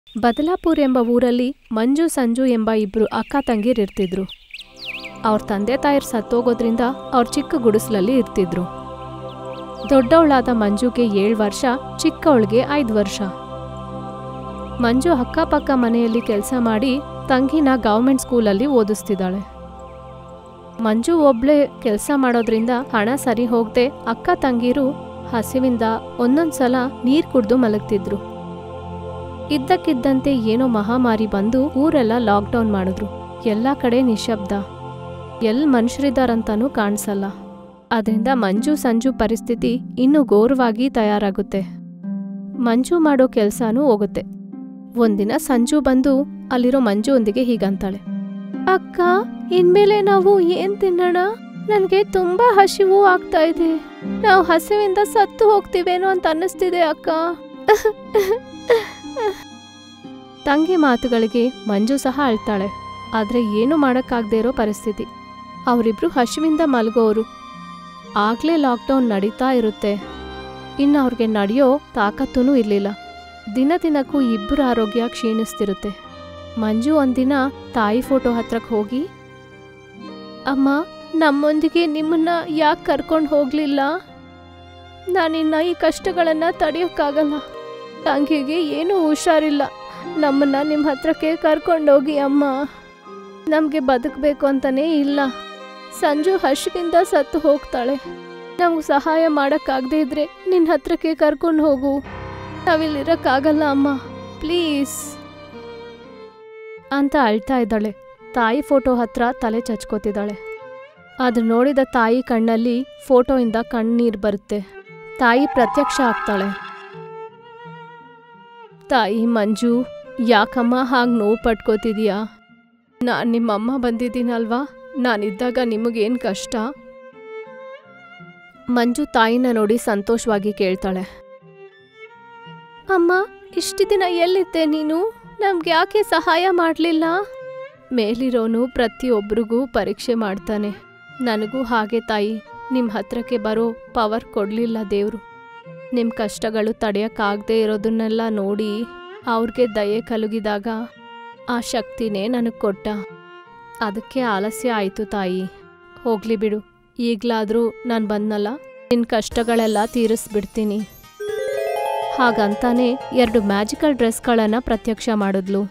ಬದಲಾಪುರ್ ಎಂಬ ಊರಲ್ಲಿ ಮಂಜು ಸಂಜು ಎಂಬ ಇಬ್ರು ಅಕ್ಕ ತಂಗಿರಿರ್ತಿದ್ರು ಅವ್ರ ತಂದೆ ತಾಯಿರ್ ಸತ್ತೋಗೋದ್ರಿಂದ ಅವ್ರ ಚಿಕ್ಕ ಗುಡಿಸ್ಲಲ್ಲಿ ಇರ್ತಿದ್ರು ದೊಡ್ಡವಳಾದ ಮಂಜುಗೆ ಏಳು ವರ್ಷ ಚಿಕ್ಕವಳಿಗೆ ಐದು ವರ್ಷ ಮಂಜು ಅಕ್ಕಪಕ್ಕ ಮನೆಯಲ್ಲಿ ಕೆಲಸ ಮಾಡಿ ತಂಗಿನ ಗೌರ್ಮೆಂಟ್ ಸ್ಕೂಲಲ್ಲಿ ಓದಿಸ್ತಿದ್ದಾಳೆ ಮಂಜು ಒಬ್ಳೆ ಕೆಲಸ ಮಾಡೋದ್ರಿಂದ ಹಣ ಸರಿ ಹೋಗದೆ ಅಕ್ಕ ತಂಗಿರು ಹಸಿವಿಂದ ಒಂದೊಂದ್ಸಲ ನೀರ್ ಕುಡ್ದು ಮಲಗ್ತಿದ್ರು ಇದ್ದಕ್ಕಿದ್ದಂತೆ ಏನೋ ಮಹಾಮಾರಿ ಬಂದು ಊರೆಲ್ಲ ಲಾಕ್ಡೌನ್ ಮಾಡಿದ್ರು ಎಲ್ಲ ಕಡೆ ನಿಶಬ್ದ ಎಲ್ ಮನುಷ್ಯರಿದ್ದಾರಂತನೂ ಕಾಣಿಸಲ್ಲ ಅದರಿಂದ ಮಂಜು ಸಂಜು ಪರಿಸ್ಥಿತಿ ಇನ್ನೂ ಘೋರವಾಗಿ ತಯಾರಾಗುತ್ತೆ ಮಂಜು ಮಾಡೋ ಕೆಲ್ಸಾನೂ ಹೋಗುತ್ತೆ ಒಂದಿನ ಸಂಜು ಬಂದು ಅಲ್ಲಿರೋ ಮಂಜುವೊಂದಿಗೆ ಹೀಗಂತಾಳೆ ಅಕ್ಕ ಇನ್ಮೇಲೆ ನಾವು ಏನ್ ತಿನ್ನೋಣ ನನ್ಗೆ ತುಂಬಾ ಹಸಿವು ಆಗ್ತಾ ಇದೆ ನಾವು ಹಸಿವಿಂದ ಸತ್ತು ಹೋಗ್ತೀವೇನೋ ಅಂತ ಅನ್ನಿಸ್ತಿದೆ ಅಕ್ಕ ತಂಗಿ ಮಾತುಗಳಿಗೆ ಮಂಜು ಸಹ ಅಳ್ತಾಳೆ ಆದ್ರೆ ಏನು ಮಾಡಕ್ಕಾಗದೇ ಇರೋ ಪರಿಸ್ಥಿತಿ ಅವರಿಬ್ರು ಹಸಿವಿಂದ ಮಲಗೋರು ಆಗ್ಲೇ ಲಾಕ್ಡೌನ್ ನಡೀತಾ ಇರುತ್ತೆ ಇನ್ನು ಅವ್ರಿಗೆ ನಡೆಯೋ ತಾಕತ್ತೂ ಇರಲಿಲ್ಲ ದಿನ ದಿನಕ್ಕೂ ಇಬ್ಬರ ಆರೋಗ್ಯ ಕ್ಷೀಣಿಸ್ತಿರುತ್ತೆ ಮಂಜು ಒಂದಿನ ತಾಯಿ ಫೋಟೋ ಹತ್ರಕ್ಕೆ ಹೋಗಿ ಅಮ್ಮ ನಮ್ಮೊಂದಿಗೆ ನಿಮ್ಮನ್ನ ಯಾಕೆ ಕರ್ಕೊಂಡು ಹೋಗ್ಲಿಲ್ಲ ನಾನಿನ್ನ ಈ ಕಷ್ಟಗಳನ್ನ ತಡೆಯೋಕ್ಕಾಗಲ್ಲ ತಂಗಿಗೆ ಏನೂ ಹುಷಾರಿಲ್ಲ ನಮ್ಮನ್ನ ನಿಮ್ಮ ಹತ್ರಕ್ಕೆ ಕರ್ಕೊಂಡೋಗಿ ಅಮ್ಮ ನಮಗೆ ಬದುಕಬೇಕು ಅಂತಾನೇ ಇಲ್ಲ ಸಂಜು ಹರ್ಷದಿಂದ ಸತ್ತು ಹೋಗ್ತಾಳೆ ನಮ್ಗೆ ಸಹಾಯ ಮಾಡೋಕ್ಕಾಗದೇ ಇದ್ರೆ ನಿನ್ನ ಹತ್ರಕ್ಕೆ ಕರ್ಕೊಂಡು ಹೋಗು ನಾವಿಲ್ಲಿರೋಕ್ಕಾಗಲ್ಲ ಅಮ್ಮ ಪ್ಲೀಸ್ ಅಂತ ಅಳ್ತಾ ಇದ್ದಾಳೆ ತಾಯಿ ಫೋಟೋ ಹತ್ರ ತಲೆ ಚಚ್ಕೋತಿದ್ದಾಳೆ ಅದು ನೋಡಿದ ತಾಯಿ ಕಣ್ಣಲ್ಲಿ ಫೋಟೋಯಿಂದ ಕಣ್ಣೀರು ಬರುತ್ತೆ ತಾಯಿ ಪ್ರತ್ಯಕ್ಷ ಆಗ್ತಾಳೆ ತಾಯಿ ಮಂಜು ಯಾಕಮ್ಮ ಹಾಗೆ ನೋವು ಪಟ್ಕೋತಿದೀಯಾ ನಾನು ನಿಮ್ಮಮ್ಮ ಬಂದಿದ್ದೀನಲ್ವಾ ನಾನಿದ್ದಾಗ ನಿಮಗೇನು ಕಷ್ಟ ಮಂಜು ತಾಯಿನ ನೋಡಿ ಸಂತೋಷವಾಗಿ ಕೇಳ್ತಾಳೆ ಅಮ್ಮ ಇಷ್ಟು ದಿನ ಎಲ್ಲಿದ್ದೆ ನೀನು ನಮ್ಗೆ ಯಾಕೆ ಸಹಾಯ ಮಾಡಲಿಲ್ಲ ಮೇಲಿರೋನು ಪ್ರತಿಯೊಬ್ಬರಿಗೂ ಪರೀಕ್ಷೆ ಮಾಡ್ತಾನೆ ನನಗೂ ಹಾಗೆ ತಾಯಿ ನಿಮ್ಮ ಹತ್ರಕ್ಕೆ ಬರೋ ಪವರ್ ಕೊಡಲಿಲ್ಲ ದೇವರು ನಿಮ್ಮ ಕಷ್ಟಗಳು ತಡೆಯೋಕ್ಕಾಗದೇ ಇರೋದನ್ನೆಲ್ಲ ನೋಡಿ ಅವ್ರಿಗೆ ದಯೆ ಕಲುಗಿದಾಗ ಆ ಶಕ್ತಿನೇ ನನಗೆ ಕೊಟ್ಟ ಅದಕ್ಕೆ ಆಲಸ್ಯ ಆಯಿತು ತಾಯಿ ಹೋಗ್ಲಿ ಬಿಡು ಈಗಲಾದರೂ ನಾನು ಬಂದ್ನಲ್ಲ ನಿನ್ನ ಕಷ್ಟಗಳೆಲ್ಲ ತೀರಿಸ್ಬಿಡ್ತೀನಿ ಹಾಗಂತಾನೆ ಎರಡು ಮ್ಯಾಜಿಕಲ್ ಡ್ರೆಸ್ಗಳನ್ನು ಪ್ರತ್ಯಕ್ಷ ಮಾಡಿದ್ಲು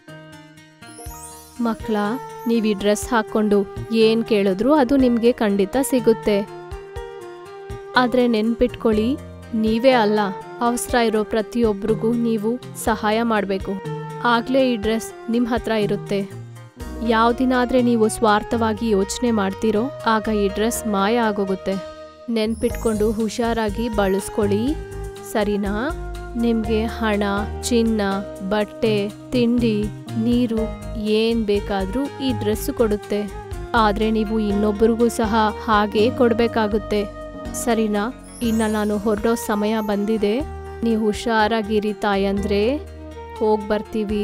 ಮಕ್ಕಳ ನೀವು ಈ ಡ್ರೆಸ್ ಹಾಕ್ಕೊಂಡು ಏನು ಕೇಳಿದ್ರು ಅದು ನಿಮಗೆ ಖಂಡಿತ ಸಿಗುತ್ತೆ ಆದರೆ ನೆನ್ಪಿಟ್ಕೊಳ್ಳಿ ನೀವೇ ಅಲ್ಲ ಅವಸರ ಇರೋ ಪ್ರತಿಯೊಬ್ಬರಿಗೂ ನೀವು ಸಹಾಯ ಮಾಡಬೇಕು ಆಗಲೇ ಈ ಡ್ರೆಸ್ ನಿಮ್ಮ ಹತ್ರ ಇರುತ್ತೆ ಯಾವ ದಿನ ಆದರೆ ನೀವು ಸ್ವಾರ್ಥವಾಗಿ ಯೋಚನೆ ಮಾಡ್ತೀರೋ ಆಗ ಈ ಡ್ರೆಸ್ ಮಾಯ ಆಗೋಗುತ್ತೆ ನೆನ್ಪಿಟ್ಕೊಂಡು ಹುಷಾರಾಗಿ ಬಳಸ್ಕೊಳ್ಳಿ ಸರಿನಾ ನಿಮಗೆ ಹಣ ಚಿನ್ನ ಬಟ್ಟೆ ತಿಂಡಿ ನೀರು ಏನ್ ಬೇಕಾದ್ರೂ ಈ ಡ್ರೆಸ್ ಕೊಡುತ್ತೆ ಆದ್ರೆ ನೀವು ಇನ್ನೊಬ್ಬರಿಗೂ ಸಹ ಹಾಗೇ ಕೊಡ್ಬೇಕಾಗುತ್ತೆ ಸರಿನಾ ಇನ್ನ ನಾನು ಹೊರಡೋ ಸಮಯ ಬಂದಿದೆ ನೀವು ಹುಷಾರಾಗಿರಿ ತಾಯಂದ್ರೆ ಹೋಗ್ ಬರ್ತೀವಿ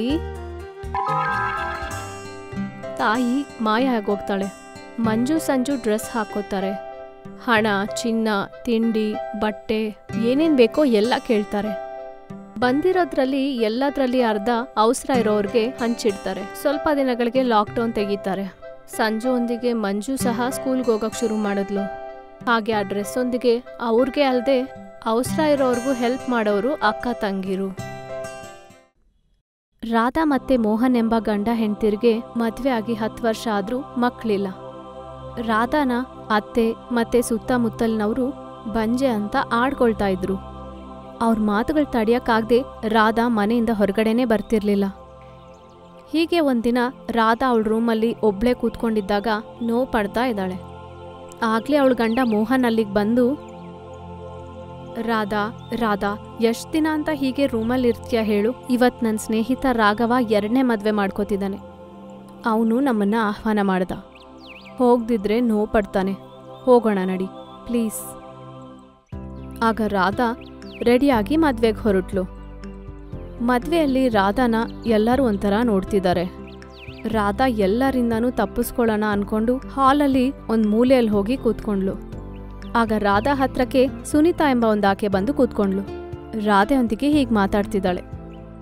ತಾಯಿ ಮಾಯ ಆಗೋಗ್ತಾಳೆ ಮಂಜು ಸಂಜು ಡ್ರೆಸ್ ಹಾಕೋತಾರೆ ಹಣ ಚಿನ್ನ ತಿಂಡಿ ಬಟ್ಟೆ ಏನೇನ್ ಬೇಕೋ ಎಲ್ಲ ಕೇಳ್ತಾರೆ ಬಂದಿರೋದ್ರಲ್ಲಿ ಎಲ್ಲದ್ರಲ್ಲಿ ಅರ್ಧ ಅವಸರ ಇರೋರ್ಗೆ ಹಂಚಿಡ್ತಾರೆ ಸ್ವಲ್ಪ ದಿನಗಳಿಗೆ ಲಾಕ್ಡೌನ್ ತೆಗಿತಾರೆ ಸಂಜು ಒಂದಿಗೆ ಮಂಜು ಸಹ ಸ್ಕೂಲ್ಗೆ ಹೋಗಕ್ ಶುರು ಮಾಡಿದ್ಲು ಹಾಗೆ ಆ ಡ್ರೆಸ್ ಒಂದಿಗೆ ಅವ್ರಿಗೆ ಅಲ್ಲದೆ ಅವಸರ ಇರೋರ್ಗೂ ಹೆಲ್ಪ್ ಮಾಡೋರು ಅಕ್ಕ ತಂಗಿರು ರಾಧಾ ಮತ್ತೆ ಮೋಹನ್ ಎಂಬ ಗಂಡ ಹೆಂಡ್ತಿರ್ಗೆ ಮದ್ವೆ ಆಗಿ ಹತ್ತು ವರ್ಷ ಆದ್ರೂ ಮಕ್ಳಿಲ್ಲ ರಾಧಾನ ಅತ್ತೆ ಮತ್ತೆ ಸುತ್ತಮುತ್ತಲಿನವರು ಬಂಜೆ ಅಂತ ಆಡ್ಕೊಳ್ತಾ ಇದ್ರು ಅವ್ರ ಮಾತುಗಳು ತಡಿಯಕ್ಕಾಗ್ದೆ ರಾಧಾ ಮನೆಯಿಂದ ಹೊರಗಡೆನೇ ಬರ್ತಿರ್ಲಿಲ್ಲ ಹೀಗೆ ಒಂದಿನ ರಾಧಾ ಅವಳ ರೂಮಲ್ಲಿ ಒಬ್ಳೆ ಕೂತ್ಕೊಂಡಿದ್ದಾಗ ನೋವು ಪಡ್ತಾ ಇದ್ದಾಳೆ ಆಗ್ಲೇ ಅವಳ ಗಂಡ ಮೋಹನ್ ಅಲ್ಲಿಗೆ ಬಂದು ರಾಧಾ ರಾಧಾ ಎಷ್ಟ್ ದಿನ ಅಂತ ಹೀಗೆ ರೂಮಲ್ಲಿ ಇರ್ತೀಯ ಹೇಳು ಇವತ್ ನನ್ನ ಸ್ನೇಹಿತ ರಾಘವ ಎರಡನೇ ಮದ್ವೆ ಮಾಡ್ಕೋತಿದ್ದಾನೆ ಅವನು ನಮ್ಮನ್ನ ಆಹ್ವಾನ ಮಾಡ್ದ ಹೋಗ್ದಿದ್ರೆ ನೋವು ಪಡ್ತಾನೆ ಹೋಗೋಣ ನಡಿ ಪ್ಲೀಸ್ ಆಗ ರಾಧಾ ರೆಡಿಯಾಗಿ ಮದ್ವೆಗೆ ಹೊರಟ್ಲು ಮದ್ವೆಯಲ್ಲಿ ರಾಧಾನ ಎಲ್ಲರೂ ಒಂಥರ ನೋಡ್ತಿದ್ದಾರೆ ರಾಧಾ ಎಲ್ಲರಿಂದನೂ ತಪ್ಪಿಸ್ಕೊಳ್ಳೋಣ ಅನ್ಕೊಂಡು ಹಾಲಲ್ಲಿ ಒಂದು ಮೂಲೆಯಲ್ಲಿ ಹೋಗಿ ಕೂತ್ಕೊಂಡ್ಲು ಆಗ ರಾಧಾ ಹತ್ರಕ್ಕೆ ಸುನೀತಾ ಎಂಬ ಒಂದಾಕೆ ಬಂದು ಕೂತ್ಕೊಂಡ್ಲು ರಾಧೆಯೊಂದಿಗೆ ಹೀಗೆ ಮಾತಾಡ್ತಿದ್ದಾಳೆ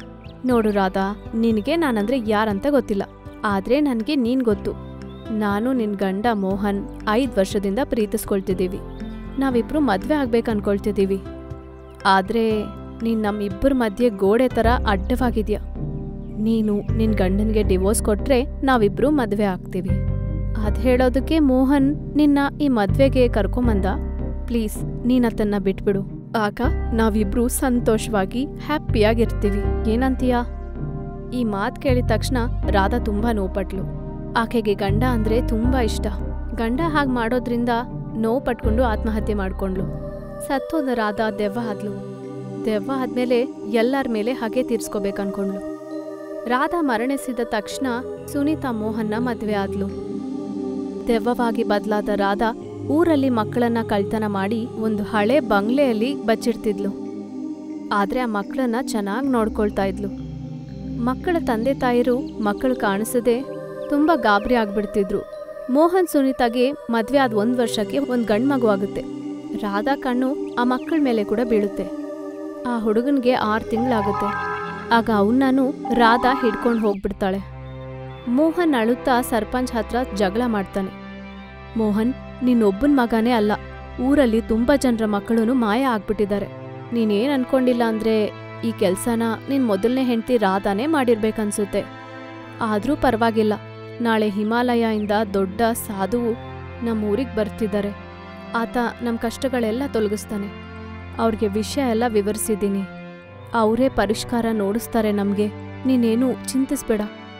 ನೋಡು ರಾಧಾ ನಿನಗೆ ನಾನಂದ್ರೆ ಯಾರಂತ ಗೊತ್ತಿಲ್ಲ ಆದ್ರೆ ನನಗೆ ನೀನ್ ಗೊತ್ತು ನಾನು ನಿನ್ ಗಂಡ ಮೋಹನ್ ಐದು ವರ್ಷದಿಂದ ಪ್ರೀತಿಸ್ಕೊಳ್ತಿದ್ದೀವಿ ನಾವಿಬ್ರು ಮದ್ವೆ ಆಗ್ಬೇಕು ಅನ್ಕೊಳ್ತಿದ್ದೀವಿ ಆದ್ರೆ ನೀನ್ ನಮ್ಮಿಬ್ಬರ ಮಧ್ಯೆ ಗೋಡೆ ಥರ ಅಡ್ಡವಾಗಿದ್ಯಾ ನೀನು ನಿನ್ ಗಂಡನ್ಗೆ ಡಿವೋರ್ಸ್ ಕೊಟ್ರೆ ನಾವಿಬ್ರು ಮದ್ವೆ ಆಗ್ತೀವಿ ಅದ್ ಹೇಳೋದಕ್ಕೆ ಮೋಹನ್ ನಿನ್ನ ಈ ಮದ್ವೆಗೆ ಕರ್ಕೊಂಬಂದ ಪ್ಲೀಸ್ ನೀನತನ್ನ ಬಿಟ್ಬಿಡು ಆಗ ನಾವಿಬ್ರು ಸಂತೋಷವಾಗಿ ಹ್ಯಾಪಿಯಾಗಿರ್ತೀವಿ ಏನಂತೀಯಾ ಈ ಮಾತು ಕೇಳಿದ ತಕ್ಷಣ ರಾಧಾ ತುಂಬಾ ನೋಪಟ್ಲು ಆಕೆಗೆ ಗಂಡ ಅಂದ್ರೆ ತುಂಬಾ ಇಷ್ಟ ಗಂಡ ಹಾಗೆ ಮಾಡೋದ್ರಿಂದ ನೋವು ಪಟ್ಕೊಂಡು ಆತ್ಮಹತ್ಯೆ ಮಾಡ್ಕೊಂಡ್ಲು ಸತ್ತೋದ ರಾಧಾ ದೆವ್ವ ಆದ್ಲು ದೆವ್ವ ಆದ್ಮೇಲೆ ಎಲ್ಲರ ಮೇಲೆ ಹಾಗೆ ತೀರ್ಸ್ಕೋಬೇಕನ್ಕೊಂಡ್ಲು ರಾಧಾ ಮರಣಿಸಿದ ತಕ್ಷಣ ಸುನೀತಾ ಮೋಹನ್ನ ಮದ್ವೆ ಆದ್ಲು ದೆವ್ವವಾಗಿ ಬದಲಾದ ರಾಧಾ ಊರಲ್ಲಿ ಮಕ್ಕಳನ್ನ ಕಳ್ತನ ಮಾಡಿ ಒಂದು ಹಳೆ ಬಂಗ್ಲೆಯಲ್ಲಿ ಬಚ್ಚಿಡ್ತಿದ್ಲು ಆದ್ರೆ ಆ ಮಕ್ಕಳನ್ನ ಚೆನ್ನಾಗಿ ನೋಡ್ಕೊಳ್ತಾ ಇದ್ಲು ಮಕ್ಕಳ ತಂದೆ ತಾಯಿರು ಮಕ್ಕಳು ಕಾಣಿಸದೆ ತುಂಬಾ ಗಾಬರಿ ಆಗ್ಬಿಡ್ತಿದ್ರು ಮೋಹನ್ ಸುನೀತಾಗೆ ಮದ್ವೆ ಆದ ಒಂದ್ ವರ್ಷಕ್ಕೆ ಒಂದ್ ಗಂಡ್ ಮಗು ಆಗುತ್ತೆ ರಾಧಾ ಕಣ್ಣು ಆ ಮಕ್ಕಳ ಮೇಲೆ ಕೂಡ ಬೀಳುತ್ತೆ ಆ ಹುಡುಗನ್ಗೆ ಆರು ತಿಂಗಳಾಗುತ್ತೆ ಆಗ ಅವನನ್ನು ರಾಧಾ ಹಿಡ್ಕೊಂಡು ಹೋಗ್ಬಿಡ್ತಾಳೆ ಮೋಹನ್ ಅಳುತ್ತಾ ಸರ್ಪಂಚ್ ಹತ್ರ ಜಗಳ ಮಾಡ್ತಾನೆ ಮೋಹನ್ ನೀನೊಬ್ಬನ ಮಗನೇ ಅಲ್ಲ ಊರಲ್ಲಿ ತುಂಬಾ ಜನರ ಮಕ್ಕಳು ಮಾಯ ಆಗ್ಬಿಟ್ಟಿದ್ದಾರೆ ನೀನೇನ್ ಅನ್ಕೊಂಡಿಲ್ಲ ಅಂದ್ರೆ ಈ ಕೆಲ್ಸನ ನಿನ್ ಮೊದಲನೇ ಹೆಂಡತಿ ರಾಧಾನೇ ಮಾಡಿರ್ಬೇಕನ್ಸುತ್ತೆ ಆದ್ರೂ ಪರವಾಗಿಲ್ಲ ನಾಳೆ ಹಿಮಾಲಯದಿಂದ ದೊಡ್ಡ ಸಾಧುವು ನಮ್ಮ ಊರಿಗೆ ಬರ್ತಿದ್ದಾರೆ ಆತ ನಮ್ಮ ಕಷ್ಟಗಳೆಲ್ಲ ತೊಲಗಿಸ್ತಾನೆ ಅವ್ರಿಗೆ ವಿಷಯ ಎಲ್ಲ ವಿವರಿಸಿದ್ದೀನಿ ಅವರೇ ಪರಿಷ್ಕಾರ ನೋಡಿಸ್ತಾರೆ ನಮಗೆ ನೀನೇನು ಚಿಂತಿಸ್ಬೇಡ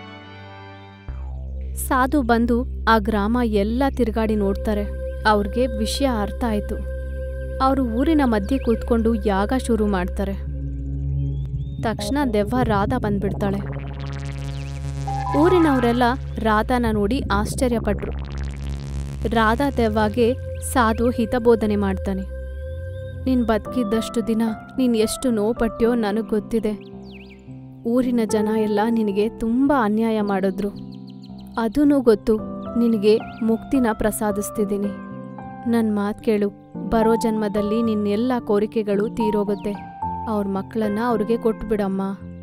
ಸಾಧು ಬಂದು ಆ ಗ್ರಾಮ ಎಲ್ಲ ತಿರುಗಾಡಿ ನೋಡ್ತಾರೆ ಅವ್ರಿಗೆ ವಿಷಯ ಅರ್ಥ ಆಯ್ತು ಅವರು ಊರಿನ ಮಧ್ಯೆ ಕೂತ್ಕೊಂಡು ಯಾಗ ಶುರು ಮಾಡ್ತಾರೆ ತಕ್ಷಣ ದೆವ್ವ ರಾಧಾ ಬಂದ್ಬಿಡ್ತಾಳೆ ಊರಿನವರೆಲ್ಲ ರಾಧಾನ ನೋಡಿ ಆಶ್ಚರ್ಯಪಟ್ರು ರಾಧಾ ದೆವ್ವಾಗೆ ಸಾಧು ಹಿತಬೋಧನೆ ಮಾಡ್ತಾನೆ ನೀನ್ ಬದುಕಿದ್ದಷ್ಟು ದಿನ ನೀನ್ ಎಷ್ಟು ನೋವು ಪಟ್ಟ್ಯೋ ನನಗೆ ಗೊತ್ತಿದೆ ಊರಿನ ಜನ ಎಲ್ಲ ನಿನಗೆ ತುಂಬ ಅನ್ಯಾಯ ಮಾಡಿದ್ರು ಅದೂ ಗೊತ್ತು ನಿನಗೆ ಮುಕ್ತಿನ ಪ್ರಸಾದಿಸ್ತಿದ್ದೀನಿ ನನ್ನ ಮಾತು ಕೇಳು ಬರೋ ಜನ್ಮದಲ್ಲಿ ನಿನ್ನೆಲ್ಲ ಕೋರಿಕೆಗಳು ತೀರೋಗುತ್ತೆ ಅವ್ರ ಮಕ್ಕಳನ್ನ ಅವ್ರಿಗೆ ಕೊಟ್ಬಿಡಮ್ಮ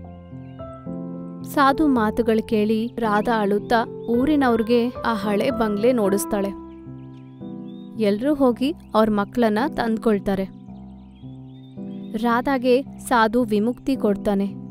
ಸಾಧು ಮಾತುಗಳು ಕೇಳಿ ರಾಧಾ ಅಳುತ್ತಾ ಊರಿನವ್ರಿಗೆ ಆ ಹಳೆ ಬಂಗ್ಲೆ ನೋಡಿಸ್ತಾಳೆ ಎಲ್ರೂ ಹೋಗಿ ಅವ್ರ ಮಕ್ಕಳನ್ನ ತಂದ್ಕೊಳ್ತಾರೆ ರಾಧಾಗೆ ಸಾಧು ವಿಮುಕ್ತಿ ಕೊಡ್ತಾನೆ